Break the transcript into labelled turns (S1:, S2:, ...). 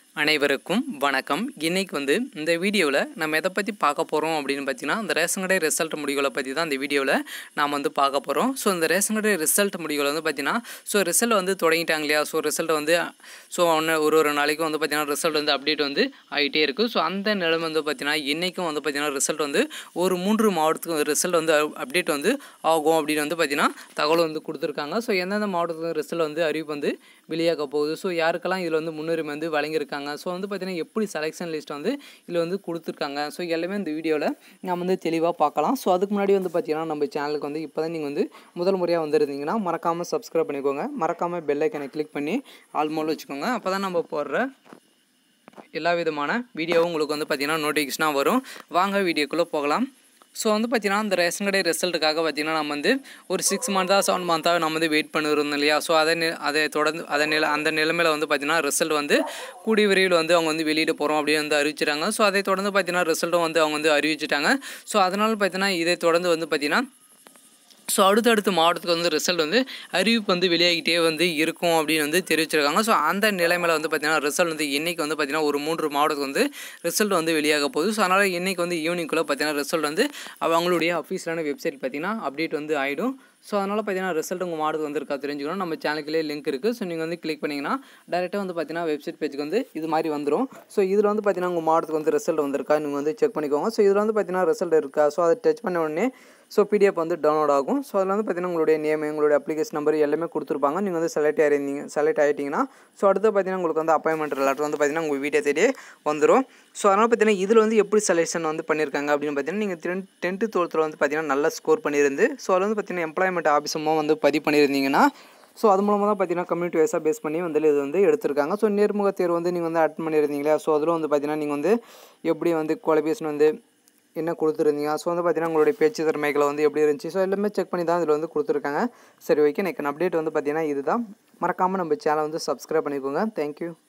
S1: அனைவருக்கும் வணக்கம் இன்னைக்கு வந்து இந்த வீடியோவில் நம்ம எதை பற்றி பார்க்க போகிறோம் அப்படின்னு பார்த்தீங்கன்னா இந்த ரேஷன் கடை ரிசல்ட் முடிவுகளை பற்றி தான் இந்த வீடியோவில் நாம் வந்து பார்க்க போகிறோம் ஸோ இந்த ரேஷன் கடை ரிசல்ட் முடிவுகள் வந்து பார்த்தீங்கன்னா ஸோ ரிசல்ட் வந்து தொடங்கிட்டாங்க இல்லையா ஸோ ரிசல்ட் வந்து ஸோ ஒன்று ஒரு ஒரு நாளைக்கும் வந்து பார்த்தீங்கன்னா ரிசல்ட் வந்து அப்டேட் வந்து ஆகிட்டே இருக்குது ஸோ அந்த நிலைமை வந்து பார்த்தீங்கன்னா இன்றைக்கும் வந்து பார்த்தீங்கன்னா ரிசல்ட் வந்து ஒரு மூன்று மாவட்டத்துக்கு ரிசல்ட் வந்து அப்டேட் வந்து ஆகும் அப்படின்னு வந்து பார்த்தீங்கன்னா தகவல் வந்து கொடுத்துருக்காங்க ஸோ எந்தெந்த மாவட்டத்துக்கு ரிசல்ட் வந்து அறிவிப்பு வந்து வெளியாக போகுது ஸோ யாருக்கெல்லாம் இதில் வந்து முன்னுரிமை வந்து வழங்கியிருக்காங்க ஸோ வந்து பார்த்தீங்கன்னா எப்படி செலெக்ஷன் லிஸ்ட் வந்து இதில் வந்து கொடுத்துருக்காங்க ஸோ எல்லாமே இந்த வீடியோவில் நம்ம வந்து தெளிவாக பார்க்கலாம் ஸோ அதுக்கு முன்னாடி வந்து பார்த்தீங்கன்னா நம்ம சேனலுக்கு வந்து இப்போ தான் நீங்கள் வந்து முதல் முறையாக வந்திருந்தீங்கன்னா மறக்காமல் சப்ஸ்கிரைப் பண்ணிக்கோங்க மறக்காமல் பெல் ஐக்கனை கிளிக் பண்ணி ஆல்மோல் வச்சுக்கோங்க அப்போ தான் நம்ம போடுற எல்லா விதமான வீடியோவும் உங்களுக்கு வந்து பார்த்தீங்கன்னா நோட்டிஃபிகேஷனாக வரும் வாங்க வீடியோக்குள்ளே போகலாம் ஸோ வந்து பார்த்தீங்கன்னா இந்த ரேஷன் கடை ரிசல்ட்டுக்காக பார்த்தீங்கன்னா நம்ம வந்து ஒரு சிக்ஸ் மந்த்தாக செவன் மந்த்தாக நம்ம வந்து வெயிட் பண்ணிருந்தோம் இல்லையா ஸோ அதை நி- அதை தொடர்ந்து அதை நில அந்த நிலைமையில் வந்து பார்த்தீங்கன்னா ரிசல்ட் வந்து கூடிய விரைவில் வந்து அவங்க வந்து வெளியிட போகிறோம் அப்படின்னு வந்து அறிவிச்சிட்டாங்க ஸோ அதை தொடர்ந்து பார்த்தீங்கன்னா ரிசல்ட்டும் வந்து அவங்க வந்து அறிவிச்சிட்டாங்க ஸோ அதனால் பார்த்தீங்கன்னா இதை தொடர்ந்து வந்து பார்த்தீங்கன்னா ஸோ அடுத்தடுத்த மாவட்டத்துக்கு வந்து ரிசல்ட் வந்து அறிவிப்பு வந்து வெளியாகிட்டே வந்து இருக்கும் அப்படின்னு வந்து தெரிவிச்சிருக்காங்க ஸோ அந்த நிலைமையில் வந்து பார்த்தீங்கன்னா ரிசல்ட் வந்து இன்றைக்கி வந்து பார்த்தீங்கன்னா ஒரு மூன்று மாவட்டத்துக்கு வந்து ரிசல்ட் வந்து வெளியாக போகுது ஸோ அதனால் இன்றைக்கி வந்து ஈவினிங்குள்ளே பார்த்தீங்கன்னா ரிசல்ட் வந்து அவங்களுடைய அஃபீஷியலான வெப்சைட் பார்த்தீங்கன்னா அப்டேட் வந்து ஆகிடும் ஸோ அதனால் பார்த்தீங்கன்னா ரிசல்ட் உங்கள் மாவட்டத்துக்கு வந்திருக்கா தெரிஞ்சுக்கணும் நம்ம சேனலுக்குள்ளே லிங்க் இருக்குது ஸோ நீங்கள் வந்து கிளிக் பண்ணிங்கன்னா டேரெக்டாக வந்து பார்த்தீங்கன்னா வெப்சைட் பேஜுக்கு வந்து இது மாதிரி வந்துடும் ஸோ இதில் வந்து பார்த்தீங்கன்னா உங்கள் மாவட்டத்துக்கு வந்து ரிசல்ட் வந்திருக்கா நீங்கள் வந்து செக் பண்ணிக்கோங்க ஸோ இதில் வந்து பார்த்தீங்கன்னா ரிசல்ட் இருக்கா ஸோ அதை டச் பண்ண உடனே ஸோ பிடிஎஃப் வந்து டவுன்லோட் ஆகும் ஸோ அதில் வந்து பார்த்தீங்கன்னா உங்களுடைய நேம் உங்களுடைய அப்ளிகேஷன் நம்பர் எல்லாமே கொடுத்துருப்பாங்க நீங்கள் வந்து செலக்ட் ஆயிருந்தீங்க செலக்ட் ஆகிட்டிங்கன்னா ஸோ அடுத்து பார்த்தீங்கன்னா உங்களுக்கு வந்து அப்பாயின்மெண்ட் லெட்டர் வந்து பார்த்தீங்கன்னா உங்கள் வீட்டை தேடியே வந்துடும் ஸோ அதனால் பார்த்தீங்கன்னா இதில் வந்து எப்படி செலெக்ஷன் வந்து பண்ணியிருக்காங்க அப்படின்னு பார்த்தீங்கன்னா நீங்கள் டென் டென்த்து டுவெல்த்தில் வந்து பார்த்தீங்கன்னா நல்லா ஸ்கோர் பண்ணியிருந்து ஸோ அதில் வந்து பார்த்தீங்கன்னா எம்ப்ளாய்மெண்ட் ஆஃபீஸுமோ வந்து பதிவு பண்ணியிருந்தீங்கன்னா ஸோ அது மூலமாக தான் பார்த்தீங்கன்னா கம்யூனிட்டி வைஸாக பேஸ் பண்ணி வந்து இது வந்து எடுத்திருக்காங்க ஸோ நேர்முக தேர்வு வந்து நீங்கள் வந்து அட்டன் பண்ணியிருந்தீங்களா ஸோ அதில் வந்து பார்த்தீங்கன்னா நீங்கள் வந்து எப்படி வந்து குவாலிஃபிகேஷன் வந்து என்ன கொடுத்துருந்தீங்க ஸோ வந்து பார்த்தீங்கன்னா உங்களுடைய பேச்சு திறமைகளை வந்து எப்படி இருந்துச்சு ஸோ எல்லாமே செக் பண்ணி தான் இதில் வந்து கொடுத்துருக்காங்க சரி ஓகே எனக்கு அப்டேட் வந்து பார்த்தீங்கன்னா இதுதான் மறக்காமல் நம்ம சேனல் வந்து சப்ஸ்கிரைப் பண்ணிக்கோங்க தேங்க்யூ